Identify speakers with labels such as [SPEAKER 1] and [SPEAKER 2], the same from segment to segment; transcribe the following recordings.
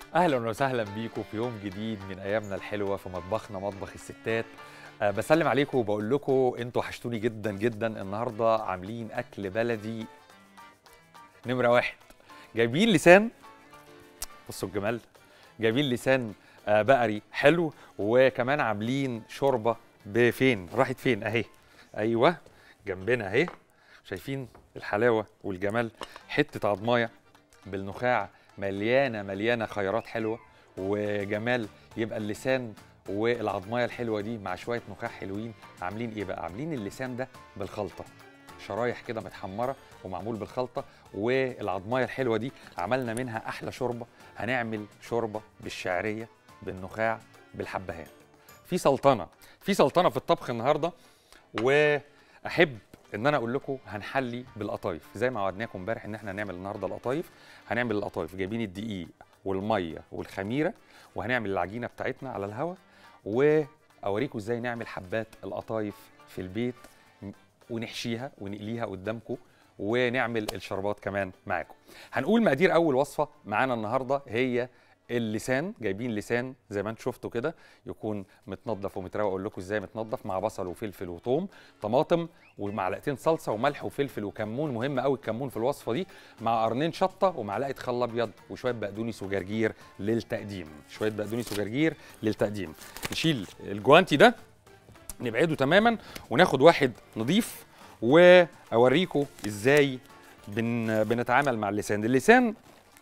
[SPEAKER 1] اهلا وسهلا بيكم في يوم جديد من ايامنا الحلوه في مطبخنا مطبخ الستات أه بسلم عليكم وبقول لكم انتوا وحشتوني جدا جدا النهارده عاملين اكل بلدي نمره واحد جايبين لسان بصوا الجمال جايبين لسان آه، بقري حلو وكمان عاملين شوربه بفين راحت فين اهي ايوه جنبنا اهي شايفين الحلاوه والجمال حته عضمايه بالنخاع مليانه مليانه خيرات حلوه وجمال يبقى اللسان والعضمايه الحلوه دي مع شويه نخاع حلوين عاملين ايه بقى عاملين اللسان ده بالخلطه شرايح كده متحمره ومعمول بالخلطه والعضمايه الحلوه دي عملنا منها احلى شوربه هنعمل شوربه بالشعريه بالنخاع بالحبهان في سلطنه في سلطنه في الطبخ النهارده واحب ان انا اقول لكم هنحلي بالقطايف زي ما وعدناكم امبارح ان احنا هنعمل النهارده القطايف هنعمل القطايف جايبين الدقيق والميه والخميره وهنعمل العجينه بتاعتنا على الهواء واوريكم ازاي نعمل حبات القطايف في البيت ونحشيها ونقليها قدامكم ونعمل الشربات كمان معاكم هنقول مقادير اول وصفه معانا النهارده هي اللسان جايبين لسان زي ما انتم شفتوا كده يكون متنضف ومتروق اقول لكم ازاي متنضف مع بصل وفلفل وثوم طماطم ومعلقتين صلصه وملح وفلفل وكمون مهم قوي الكمون في الوصفه دي مع قرنين شطه ومعلقه خل ابيض وشويه بقدونس وجرجير للتقديم شويه بقدونس وجرجير للتقديم نشيل الجوانتي ده نبعده تماما وناخد واحد نضيف واوريكم ازاي بن بنتعامل مع اللسان اللسان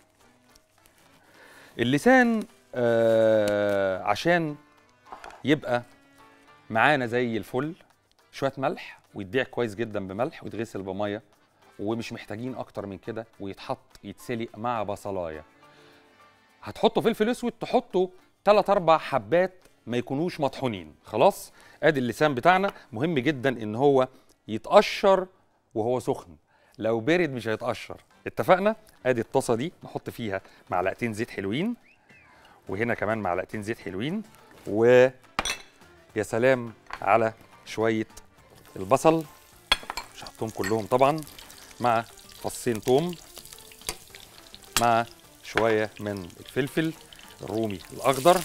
[SPEAKER 1] اللسان آه عشان يبقى معانا زي الفل شويه ملح ويتبيع كويس جدا بملح ويتغسل بميه ومش محتاجين اكتر من كده ويتحط يتسلق مع بصلايه هتحطوا فلفل اسود تحطوا 3 4 حبات ما يكونوش مطحونين خلاص ادي اللسان بتاعنا مهم جدا ان هو يتقشر وهو سخن لو برد مش هيتقشر اتفقنا ادي الطاسه دي نحط فيها معلقتين زيت حلوين وهنا كمان معلقتين زيت حلوين و يا سلام على شويه البصل مش هحطهم كلهم طبعا مع فصين توم مع شويه من الفلفل الرومي الاخضر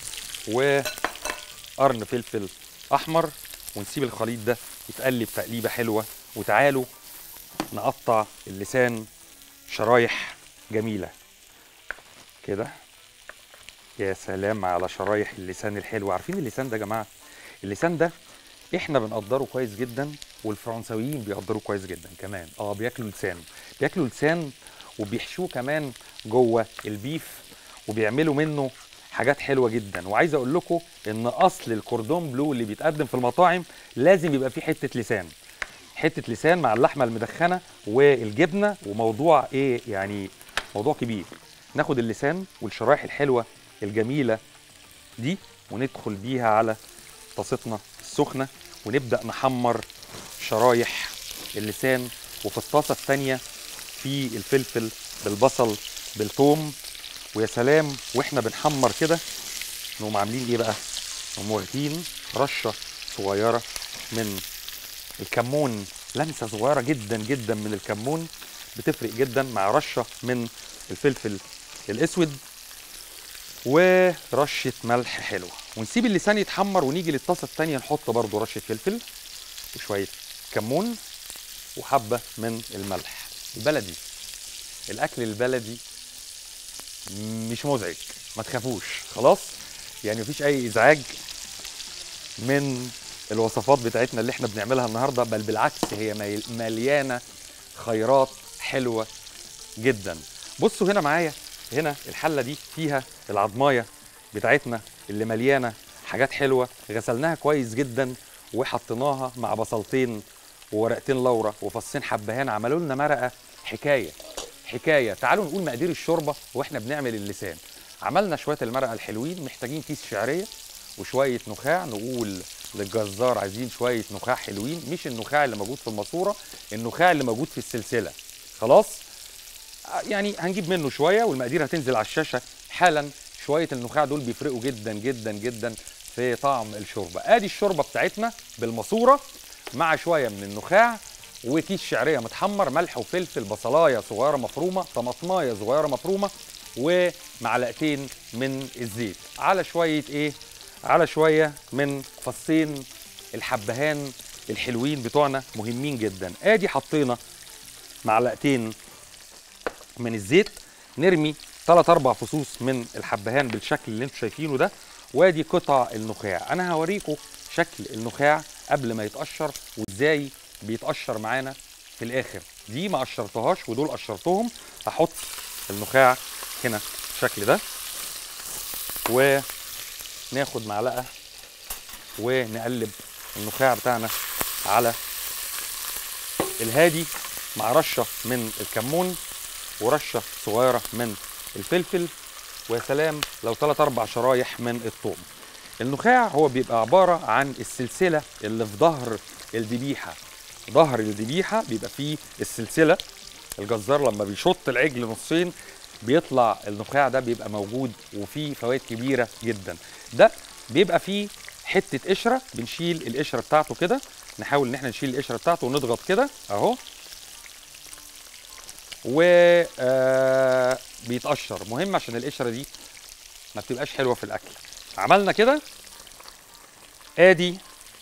[SPEAKER 1] وقرن فلفل احمر ونسيب الخليط ده يتقلب تقليبه حلوه وتعالوا نقطع اللسان شرايح جميله كده يا سلام على شرايح اللسان الحلو عارفين اللسان ده يا جماعه اللسان ده احنا بنقدره كويس جدا والفرنساويين بيقدروه كويس جدا كمان اه بياكلوا لسان بياكلوا لسان وبيحشوه كمان جوه البيف وبيعملوا منه حاجات حلوه جدا وعايز اقول لكم ان اصل الكوردون بلو اللي بيتقدم في المطاعم لازم يبقى فيه حته لسان حته لسان مع اللحمه المدخنه والجبنه وموضوع ايه يعني موضوع كبير ناخد اللسان والشرايح الحلوه الجميله دي وندخل بيها على طاستنا السخنه ونبدا نحمر شرايح اللسان وفي الطاسه الثانيه في الفلفل بالبصل بالثوم ويا سلام واحنا بنحمر كده نقوم عاملين ايه بقى نقوم واخدين رشه صغيره من الكمون لمسه صغيره جدا جدا من الكمون بتفرق جدا مع رشه من الفلفل الاسود ورشه ملح حلوه ونسيب اللسان يتحمر ونيجي للطاسه الثانيه نحط برضو رشه فلفل وشويه كمون وحبه من الملح البلدي الاكل البلدي مش مزعج ما تخافوش خلاص يعني مفيش اي ازعاج من الوصفات بتاعتنا اللي احنا بنعملها النهارده بل بالعكس هي ميل- مليانه خيرات حلوه جدا بصوا هنا معايا هنا الحله دي فيها العضمايه بتاعتنا اللي مليانه حاجات حلوه غسلناها كويس جدا وحطيناها مع بصلتين وورقتين لورا وفصين حبهان عملوا لنا مرقه حكايه حكايه تعالوا نقول مقادير الشوربه واحنا بنعمل اللسان عملنا شويه المرقه الحلوين محتاجين كيس شعريه وشويه نخاع نقول للجزار عايزين شويه نخاع حلوين مش النخاع اللي موجود في الماسوره النخاع اللي موجود في السلسله خلاص آه، يعني هنجيب منه شويه والمقادير هتنزل على الشاشه حالا شويه النخاع دول بيفرقوا جدا جدا جدا في طعم الشوربه ادي الشوربه بتاعتنا بالماسوره مع شويه من النخاع وكيس شعريه متحمر ملح وفلفل بصلايه صغيره مفرومه طماطمايه صغيره مفرومه ومعلقتين من الزيت على شويه ايه على شويه من فصين الحبهان الحلوين بتوعنا مهمين جدا ادي حطينا معلقتين من الزيت نرمي 3 4 فصوص من الحبهان بالشكل اللي انتم شايفينه ده وادي قطع النخاع انا هوريكم شكل النخاع قبل ما يتقشر وازاي بيتقشر معانا في الاخر دي ما قشرتهاش ودول قشرتهم هحط النخاع هنا بالشكل ده وناخد معلقه ونقلب النخاع بتاعنا على الهادي مع رشه من الكمون ورشه صغيره من الفلفل ويا سلام لو 3 4 شرايح من الثوم النخاع هو بيبقى عباره عن السلسله اللي في ظهر الذبيحه ظهر الذبيحه بيبقى فيه السلسله الجزار لما بيشط العجل نصين بيطلع النخاع ده بيبقى موجود وفيه فوائد كبيره جدا ده بيبقى فيه حته قشره بنشيل القشره بتاعته كده نحاول ان احنا نشيل القشره بتاعته ونضغط كده اهو و آه بيتقشر مهم عشان القشره دي ما بتبقاش حلوه في الاكل عملنا كده ادي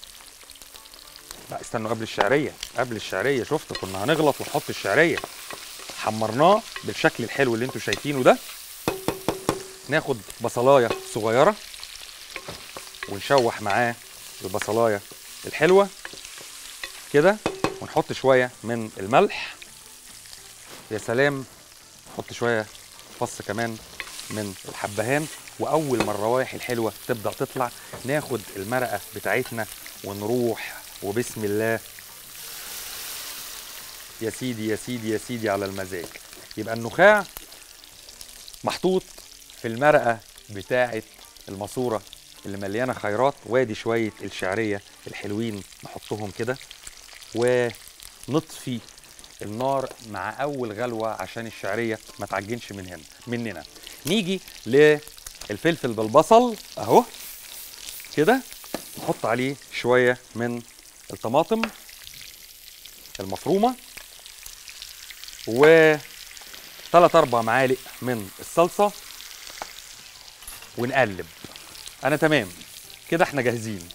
[SPEAKER 1] لا استنوا قبل الشعريه قبل الشعريه شفت كنا هنغلط ونحط الشعريه حمرناه بالشكل الحلو اللي انتوا شايفينه ده ناخد بصلايه صغيره ونشوح معاه البصلايه الحلوه كده ونحط شويه من الملح يا سلام نحط شويه فص كمان من الحبهان واول ما الروائح الحلوه تبدا تطلع ناخد المرقه بتاعتنا ونروح وبسم الله يا سيدي يا سيدي يا سيدي على المزاج يبقى النخاع محطوط في المرقه بتاعه الماسوره اللي مليانه خيرات وادي شويه الشعريه الحلوين نحطهم كده ونطفي النار مع اول غلوه عشان الشعريه ما تعجنش من هنا مننا نيجي للفلفل بالبصل اهو كده نحط عليه شويه من الطماطم المفرومه و ثلاث اربع معالق من الصلصه ونقلب انا تمام كده احنا جاهزين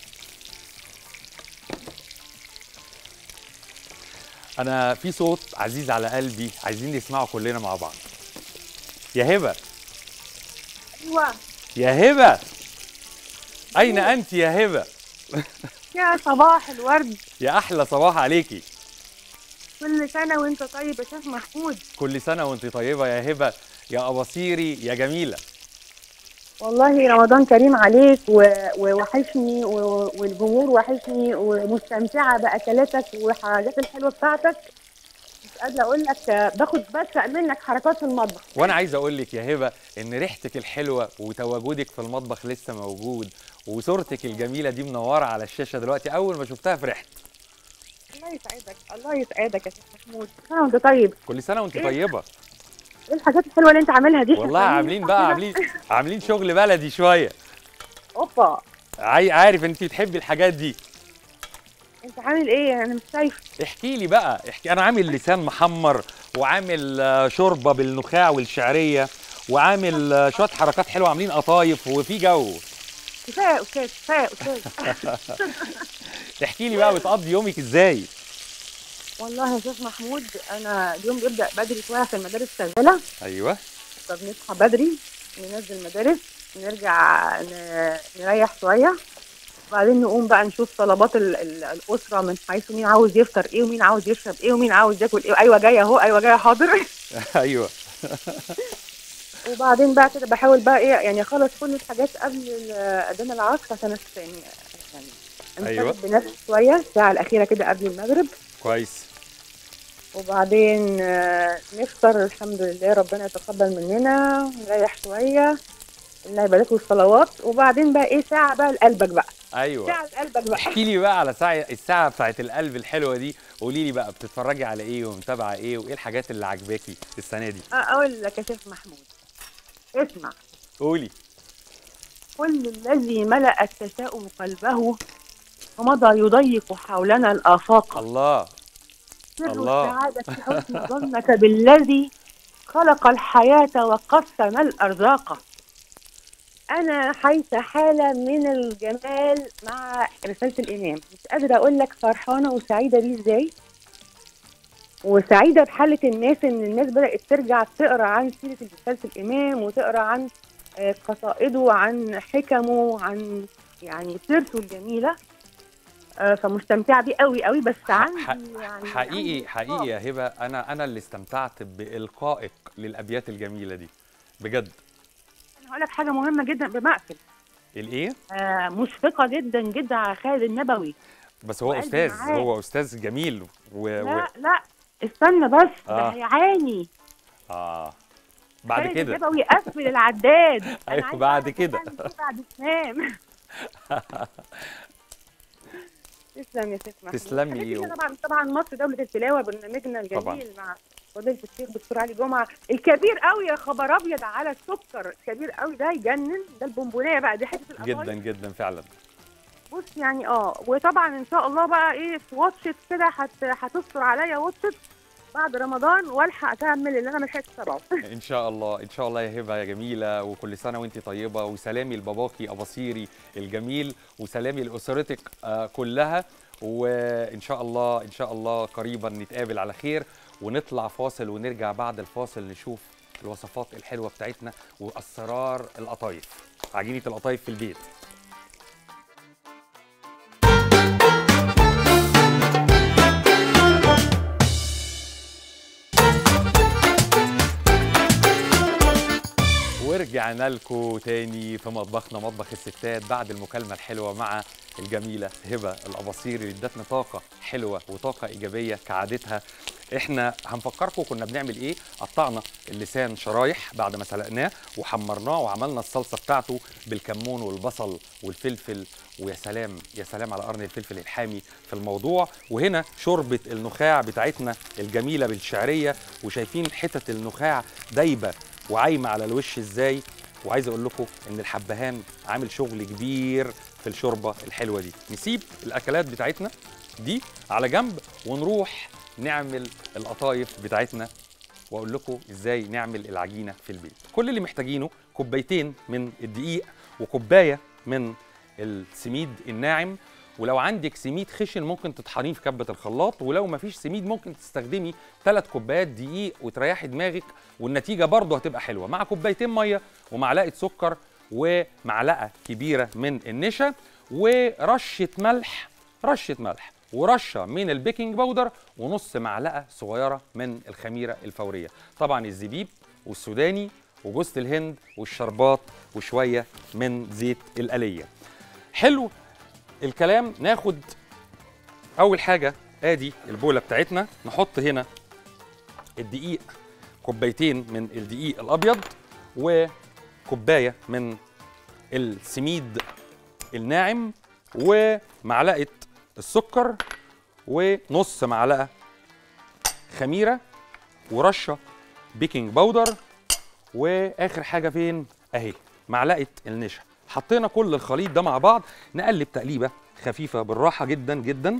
[SPEAKER 1] انا في صوت عزيز على قلبي عايزين نسمعه كلنا مع بعض يا هبه
[SPEAKER 2] ايوه
[SPEAKER 1] يا هبه اين انت يا هبه
[SPEAKER 2] يا صباح الورد
[SPEAKER 1] يا احلى صباح عليكي
[SPEAKER 2] كل سنه وانت طيب يا شيخ محمود
[SPEAKER 1] كل سنه وانت طيبه يا هبه يا اباصيري يا جميله
[SPEAKER 2] والله رمضان كريم عليك و- ووحشني و- والجمهور وحشني ومستمتعه باكلاتك والحاجات الحلوه بتاعتك مش قادره اقول لك آه، باخد بسرق منك حركات في المطبخ
[SPEAKER 1] وانا عايز اقول لك يا هبه ان ريحتك الحلوه وتواجدك في المطبخ لسه موجود وصورتك الجميله دي منوره على الشاشه دلوقتي اول ما شفتها فرحت
[SPEAKER 2] الله يسعدك الله يسعدك يا شيخ محمود كل سنه وانت طيب
[SPEAKER 1] كل سنه وانت طيبه
[SPEAKER 2] ايه الحاجات الحلوه اللي انت عاملها دي
[SPEAKER 1] والله عاملين بقى عاملين عاملين شغل بلدي شويه
[SPEAKER 2] اوبا
[SPEAKER 1] عاي- عارف انت بتحبي الحاجات دي
[SPEAKER 2] انت عامل ايه انا مش شايفه
[SPEAKER 1] احكي لي بقى احكي انا عامل لسان محمر وعامل آه، شوربه بالنخاع والشعريه وعامل آه، شويه حركات حلوه عاملين قطايف وفي جو
[SPEAKER 2] كفايه يا استاذ كفايه يا استاذ
[SPEAKER 1] احكي لي بقى بتقضي يومك ازاي
[SPEAKER 2] والله يا شيخ محمود انا اليوم بيبدا بدري شويه في المدارس شغاله
[SPEAKER 1] ايوه
[SPEAKER 2] فبنصحى بدري ننزل مدارس نرجع ن- نريح شويه وبعدين نقوم بقى نشوف طلبات ال- ال- الاسره من حيث مين عاوز يفطر ايه ومين عاوز يشرب ايه ومين عاوز ياكل ايه ايوه جايه اهو ايوه جايه حاضر
[SPEAKER 1] ايوه
[SPEAKER 2] وبعدين بقى كده بحاول بقى ايه يعني اخلص كل الحاجات قبل ال- اذان العصر عشان أس- يعني يعني
[SPEAKER 1] أيوة.
[SPEAKER 2] أنتبه بنفسي شويه الساعه الاخيره كده قبل المغرب
[SPEAKER 1] كويس
[SPEAKER 2] وبعدين آه، نفطر الحمد لله ربنا يتقبل مننا نريح شويه العبادات والصلوات وبعدين بقى ايه ساعه بقى لقلبك بقى
[SPEAKER 1] ايوه
[SPEAKER 2] ساعه لقلبك بقى
[SPEAKER 1] احكي لي بقى على ساعة الساعة بتاعت القلب الحلوة دي قولي لي بقى بتتفرجي على ايه ومتابعة ايه وايه الحاجات اللي عاجباكي السنة دي
[SPEAKER 2] اقول لك يا شيخ محمود اسمع
[SPEAKER 1] قولي
[SPEAKER 2] كل الذي ملأ التشاؤم قلبه ومضى يضيق حولنا الآفاق
[SPEAKER 1] الله
[SPEAKER 2] سر
[SPEAKER 1] الله.
[SPEAKER 2] السعادة في حسن ظنك بالذي خلق الحياة وقسم الأرزاق أنا حيث حالة من الجمال مع رسالة الإمام مش قادرة أقول لك فرحانة وسعيدة بيه إزاي وسعيدة بحالة الناس إن الناس بدأت ترجع تقرأ عن سيرة رسالة الإمام وتقرأ عن آه، قصائده عن حكمه عن يعني سيرته الجميلة آه، فمستمتعة بيه قوي قوي بس عندي يعني
[SPEAKER 1] حقيقي
[SPEAKER 2] عندي
[SPEAKER 1] حقيقي يا هبه انا انا اللي استمتعت بالقائك للابيات الجميله دي بجد
[SPEAKER 2] أنا هقول لك حاجة مهمة جدا بمقفل
[SPEAKER 1] الايه
[SPEAKER 2] آه، مشفقة جدا جدا على خالد النبوي
[SPEAKER 1] بس هو
[SPEAKER 2] وقلبي
[SPEAKER 1] استاذ
[SPEAKER 2] معاك.
[SPEAKER 1] هو استاذ جميل و... و...
[SPEAKER 2] لا لا استنى بس ده
[SPEAKER 1] آه.
[SPEAKER 2] هيعاني
[SPEAKER 1] اه بعد
[SPEAKER 2] خالد
[SPEAKER 1] كده
[SPEAKER 2] النبوي قفل العداد أنا
[SPEAKER 1] أيوة،
[SPEAKER 2] عايزة
[SPEAKER 1] بعد
[SPEAKER 2] أعرف
[SPEAKER 1] كده.
[SPEAKER 2] هتعمل إيه بعد سنام تسلم يا ست محمود
[SPEAKER 1] تسلمي.
[SPEAKER 2] حبيبتي طبعا طبعا مصر دوله التلاوه برنامجنا الجميل
[SPEAKER 1] طبعاً.
[SPEAKER 2] مع فضيله الشيخ دكتور علي جمعه الكبير قوي يا خبر ابيض على السكر كبير قوي ده يجنن ده البونبونيه بقى دي حته القطايف
[SPEAKER 1] جدا جدا فعلا
[SPEAKER 2] بص يعني اه وطبعا ان شاء الله بقى ايه في واتشت كده هت- هتستر عليا واتشت بعد رمضان والحق اكمل اللي انا ما لحقتش اتابعه
[SPEAKER 1] ان شاء الله ان شاء الله يا هبه يا جميله وكل سنه وانت طيبه وسلامي لباباكي اباصيري الجميل وسلامي لاسرتك آه، كلها وان شاء الله ان شاء الله قريبا نتقابل على خير ونطلع فاصل ونرجع بعد الفاصل نشوف الوصفات الحلوه بتاعتنا واسرار القطايف عجينه القطايف في البيت ورجعنا لكم تاني في مطبخنا مطبخ الستات بعد المكالمة الحلوة مع الجميلة هبة الأباصير اللي ادتنا طاقة حلوة وطاقة إيجابية كعادتها احنا هنفكركم كنا بنعمل ايه قطعنا اللسان شرايح بعد ما سلقناه وحمرناه وعملنا الصلصة بتاعته بالكمون والبصل والفلفل ويا سلام يا سلام على قرن الفلفل الحامي في الموضوع وهنا شوربة النخاع بتاعتنا الجميلة بالشعرية وشايفين حتت النخاع دايبة وعايمه على الوش ازاي وعايز اقول لكم ان الحبهان عامل شغل كبير في الشوربه الحلوه دي نسيب الاكلات بتاعتنا دي على جنب ونروح نعمل القطايف بتاعتنا واقول لكم ازاي نعمل العجينه في البيت كل اللي محتاجينه كوبايتين من الدقيق وكوبايه من السميد الناعم ولو عندك سميد خشن ممكن تطحنيه في كبه الخلاط ولو مفيش سميد ممكن تستخدمي ثلاث كوبايات دقيق وتريحي دماغك والنتيجه برضه هتبقى حلوه مع كوبايتين ميه ومعلقه سكر ومعلقه كبيره من النشا ورشه ملح رشه ملح ورشه من البيكنج باودر ونص معلقه صغيره من الخميره الفوريه طبعا الزبيب والسوداني وجوز الهند والشربات وشويه من زيت القليه حلو الكلام ناخد اول حاجه ادي البوله بتاعتنا نحط هنا الدقيق كوبايتين من الدقيق الابيض وكوبايه من السميد الناعم ومعلقه السكر ونص معلقه خميره ورشه بيكنج باودر واخر حاجه فين اهي معلقه النشا حطينا كل الخليط ده مع بعض نقلب تقليبه خفيفه بالراحه جدا جدا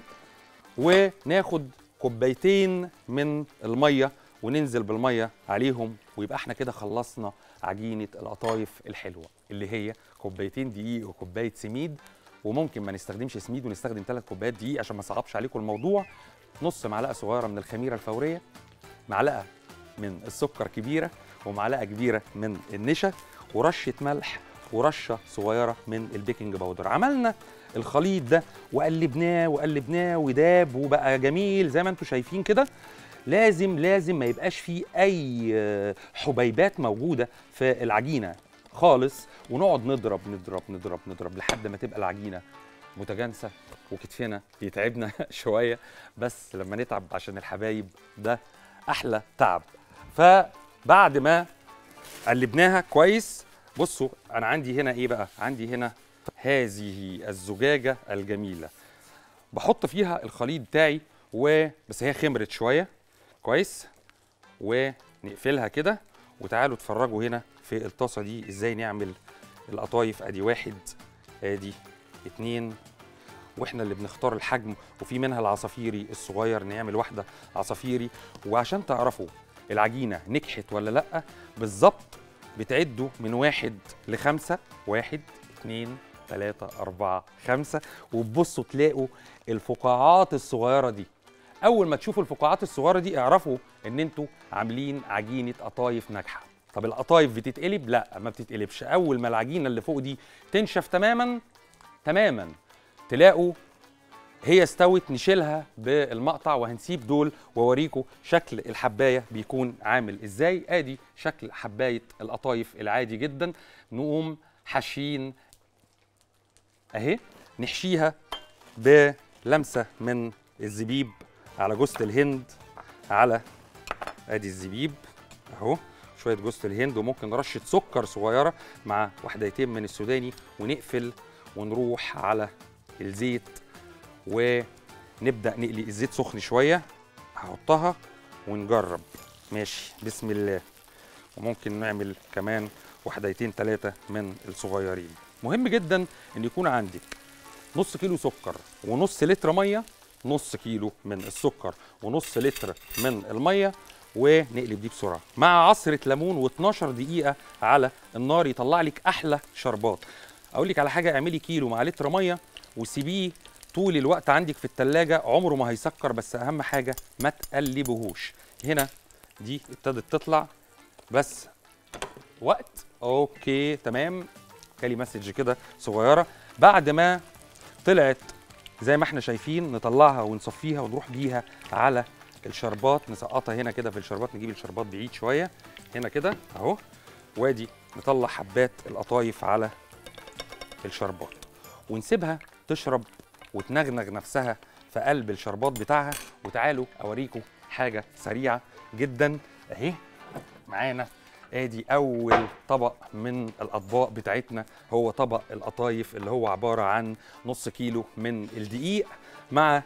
[SPEAKER 1] وناخد كوبايتين من الميه وننزل بالميه عليهم ويبقى احنا كده خلصنا عجينه القطايف الحلوه اللي هي كوبايتين دقيق وكوبايه سميد وممكن ما نستخدمش سميد ونستخدم ثلاث كوبايات دقيق عشان ما صعبش عليكم الموضوع نص معلقه صغيره من الخميره الفوريه معلقه من السكر كبيره ومعلقه كبيره من النشا ورشه ملح ورشه صغيره من البيكنج باودر عملنا الخليط ده وقلبناه وقلبناه وداب وبقى جميل زي ما انتم شايفين كده لازم لازم ما يبقاش فيه اي آه، حبيبات موجوده في العجينه خالص ونقعد نضرب نضرب نضرب نضرب لحد ما تبقى العجينه متجانسه وكتفنا يتعبنا شويه بس لما نتعب عشان الحبايب ده احلى تعب فبعد ما قلبناها كويس بصوا انا عندي هنا ايه بقى عندي هنا هذه الزجاجه الجميله بحط فيها الخليط بتاعي و بس هي خمرت شويه كويس ونقفلها كده وتعالوا اتفرجوا هنا في الطاسه دي ازاي نعمل القطايف ادي واحد ادي اتنين واحنا اللي بنختار الحجم وفي منها العصافيري الصغير نعمل واحده عصافيري وعشان تعرفوا العجينه نجحت ولا لا بالظبط بتعدوا من واحد لخمسه واحد اتنين تلاته اربعه خمسه وتبصوا تلاقوا الفقاعات الصغيره دي اول ما تشوفوا الفقاعات الصغيره دي اعرفوا ان انتوا عاملين عجينه قطايف ناجحه طب القطايف بتتقلب لا ما بتتقلبش اول ما العجينه اللي فوق دي تنشف تماما تماما تلاقوا هي استوت نشيلها بالمقطع وهنسيب دول واوريكم شكل الحبايه بيكون عامل ازاي ادي شكل حبايه القطايف العادي جدا نقوم حاشين اهي نحشيها بلمسه من الزبيب على جوزة الهند على ادي الزبيب اهو شويه جوزة الهند وممكن رشه سكر صغيره مع وحدتين من السوداني ونقفل ونروح على الزيت ونبدا نقلي الزيت سخن شويه هحطها ونجرب ماشي بسم الله وممكن نعمل كمان وحدتين ثلاثه من الصغيرين مهم جدا ان يكون عندك نص كيلو سكر ونص لتر ميه نص كيلو من السكر ونص لتر من الميه ونقلب دي بسرعه مع عصره ليمون و12 دقيقه على النار يطلع لك احلى شربات اقول لك على حاجه اعملي كيلو مع لتر ميه وسيبيه طول الوقت عندك في التلاجة عمره ما هيسكر بس اهم حاجه ما تقلبهوش هنا دي ابتدت تطلع بس وقت اوكي تمام جالي مسج كده صغيره بعد ما طلعت زي ما احنا شايفين نطلعها ونصفيها ونروح بيها على الشربات نسقطها هنا كده في الشربات نجيب الشربات بعيد شويه هنا كده اهو وادي نطلع حبات القطايف على الشربات ونسيبها تشرب وتنغنغ نفسها في قلب الشربات بتاعها وتعالوا اوريكم حاجه سريعه جدا اهي معانا ادي اول طبق من الاطباق بتاعتنا هو طبق القطايف اللي هو عباره عن نص كيلو من الدقيق مع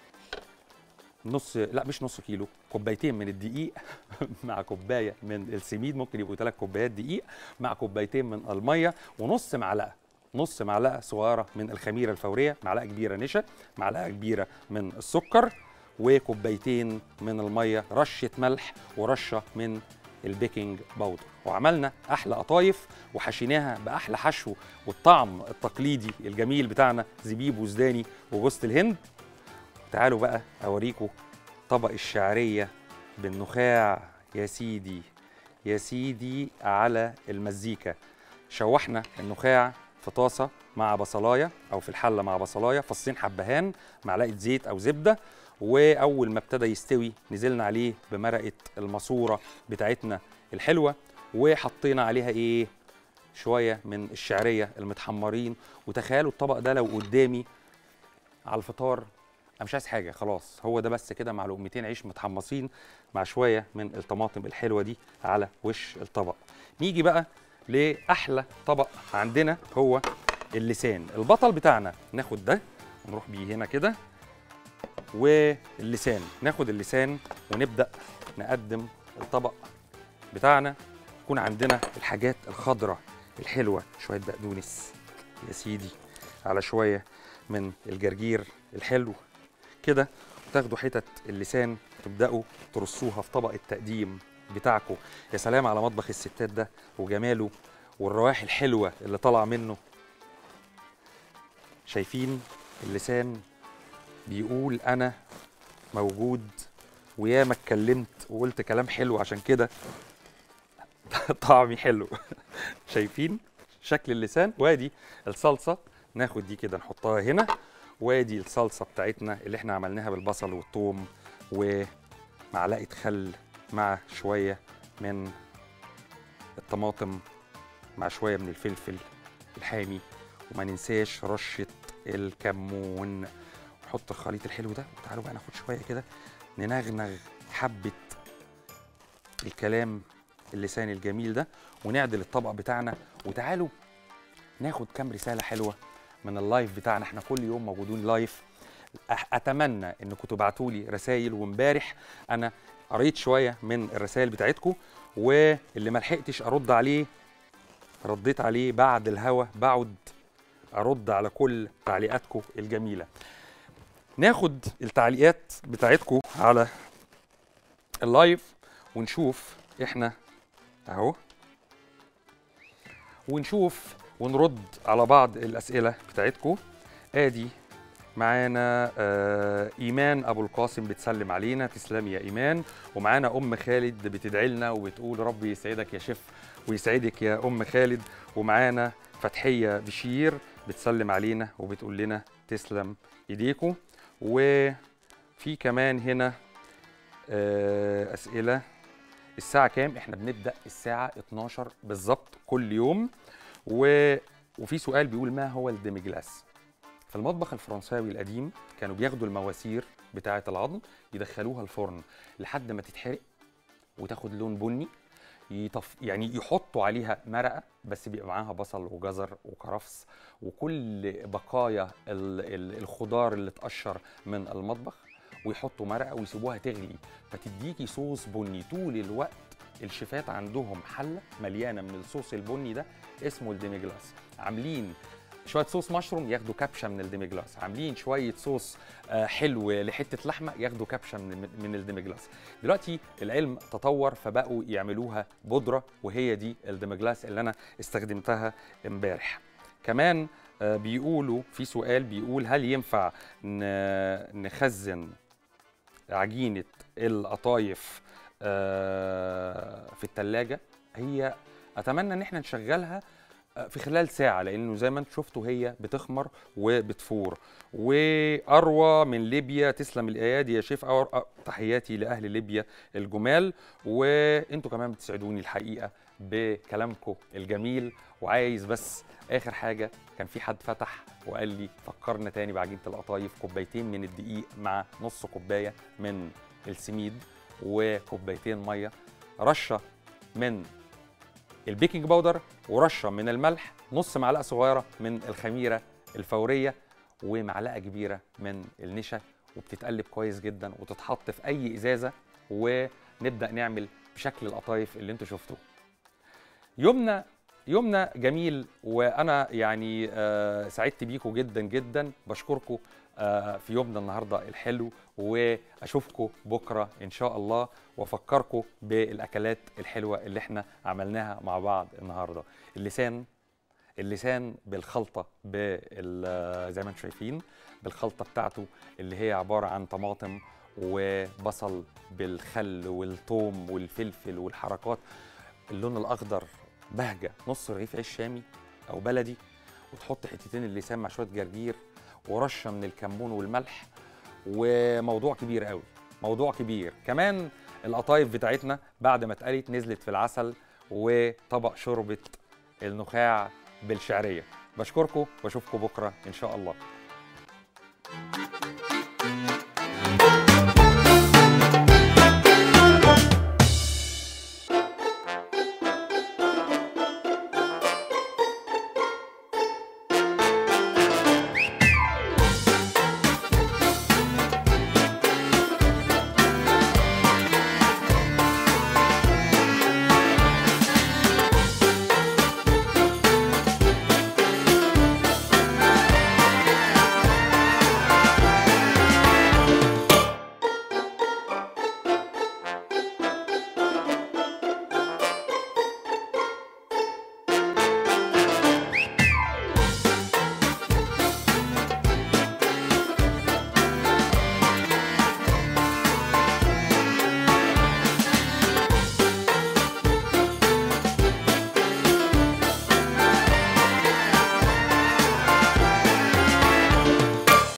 [SPEAKER 1] نص لا مش نص كيلو كوبايتين من الدقيق مع كوبايه من السميد ممكن يبقوا ثلاث كوبايات دقيق مع كوبايتين من الميه ونص معلقه نص معلقه صغيره من الخميره الفوريه معلقه كبيره نشا معلقه كبيره من السكر وكوبايتين من الميه رشه ملح ورشه من البيكنج باودر وعملنا احلى قطايف وحشيناها باحلى حشو والطعم التقليدي الجميل بتاعنا زبيب وزداني وجوزة الهند تعالوا بقى اوريكم طبق الشعريه بالنخاع يا سيدي يا سيدي على المزيكا شوحنا النخاع في طاسه مع بصلايه او في الحله مع بصلايه فصين حبهان معلقه زيت او زبده واول ما ابتدى يستوي نزلنا عليه بمرقه الماسوره بتاعتنا الحلوه وحطينا عليها ايه شويه من الشعريه المتحمرين وتخيلوا الطبق ده لو قدامي على الفطار انا مش عايز حاجه خلاص هو ده بس كده مع لقمتين عيش متحمصين مع شويه من الطماطم الحلوه دي على وش الطبق نيجي بقى لاحلى طبق عندنا هو اللسان البطل بتاعنا ناخد ده نروح بيه هنا كده واللسان ناخد اللسان ونبدا نقدم الطبق بتاعنا يكون عندنا الحاجات الخضراء الحلوه شويه بقدونس يا سيدي على شويه من الجرجير الحلو كده تاخدوا حتت اللسان تبداوا ترصوها في طبق التقديم بتاعكم يا سلام على مطبخ الستات ده وجماله والروائح الحلوه اللي طالعه منه شايفين اللسان بيقول انا موجود وياما اتكلمت وقلت كلام حلو عشان كده طعمي حلو شايفين شكل اللسان وادي الصلصه ناخد دي كده نحطها هنا وادي الصلصه بتاعتنا اللي احنا عملناها بالبصل والثوم ومعلقه خل مع شويه من الطماطم مع شويه من الفلفل الحامي وما ننساش رشه الكمون نحط الخليط الحلو ده وتعالوا بقى ناخد شويه كده ننغنغ حبه الكلام اللسان الجميل ده ونعدل الطبق بتاعنا وتعالوا ناخد كام رساله حلوه من اللايف بتاعنا احنا كل يوم موجودين لايف أح- اتمنى انكم تبعتوا لي رسائل وامبارح انا قريت شويه من الرسائل بتاعتكم واللي ما لحقتش ارد عليه رديت عليه بعد الهوا بعد ارد على كل تعليقاتكم الجميله ناخد التعليقات بتاعتكم على اللايف ونشوف احنا اهو ونشوف ونرد على بعض الاسئله بتاعتكم ادي معانا آه ايمان ابو القاسم بتسلم علينا تسلمي يا ايمان ومعانا ام خالد بتدعي لنا وبتقول ربي يسعدك يا شيف ويسعدك يا ام خالد ومعانا فتحيه بشير بتسلم علينا وبتقول لنا تسلم ايديكم وفي كمان هنا آه اسئله الساعه كام احنا بنبدا الساعه 12 بالظبط كل يوم و... وفي سؤال بيقول ما هو الديميجلاس في المطبخ الفرنساوي القديم كانوا بياخدوا المواسير بتاعه العظم يدخلوها الفرن لحد ما تتحرق وتاخد لون بني يطف يعني يحطوا عليها مرقه بس بيبقى معاها بصل وجزر وكرفس وكل بقايا ال- ال- الخضار اللي اتقشر من المطبخ ويحطوا مرقه ويسيبوها تغلي فتديكي صوص بني طول الوقت الشيفات عندهم حله مليانه من الصوص البني ده اسمه الديميجلاس عاملين شويه صوص مشروم ياخدوا كبشه من الديميجلاس عاملين شويه صوص آه، حلو لحته لحمه ياخدوا كبشه من من الديميجلاس دلوقتي العلم تطور فبقوا يعملوها بودره وهي دي الديميجلاس اللي انا استخدمتها امبارح كمان آه، بيقولوا في سؤال بيقول هل ينفع ن- نخزن عجينه القطايف آه، في الثلاجه هي اتمنى ان احنا نشغلها آه، في خلال ساعه لانه زي ما انتم شفتوا هي بتخمر وبتفور واروى من ليبيا تسلم الايادي يا شيف أور أ- تحياتي لاهل ليبيا الجمال وانتوا كمان بتسعدوني الحقيقه بكلامكم الجميل وعايز بس اخر حاجه كان في حد فتح وقال لي فكرنا تاني بعجينه القطايف كوبايتين من الدقيق مع نص كوبايه من السميد وكوبايتين ميه رشه من البيكنج باودر ورشه من الملح نص معلقه صغيره من الخميره الفوريه ومعلقه كبيره من النشا وبتتقلب كويس جدا وتتحط في اي ازازه ونبدا نعمل بشكل القطايف اللي انتوا شفتوه يومنا يومنا جميل وانا يعني آه سعدت بيكم جدا جدا بشكركم آه في يومنا النهارده الحلو واشوفكم بكره ان شاء الله وافكركم بالاكلات الحلوه اللي احنا عملناها مع بعض النهارده اللسان اللسان بالخلطه بال- زي ما انتم شايفين بالخلطه بتاعته اللي هي عباره عن طماطم وبصل بالخل والثوم والفلفل والحركات اللون الاخضر بهجه نص رغيف عيش شامي او بلدي وتحط حتتين اللسان مع شويه جرجير ورشه من الكمون والملح وموضوع كبير قوي موضوع كبير كمان القطايف بتاعتنا بعد ما اتقلت نزلت في العسل وطبق شوربه النخاع بالشعريه بشكركم واشوفكم بكره ان شاء الله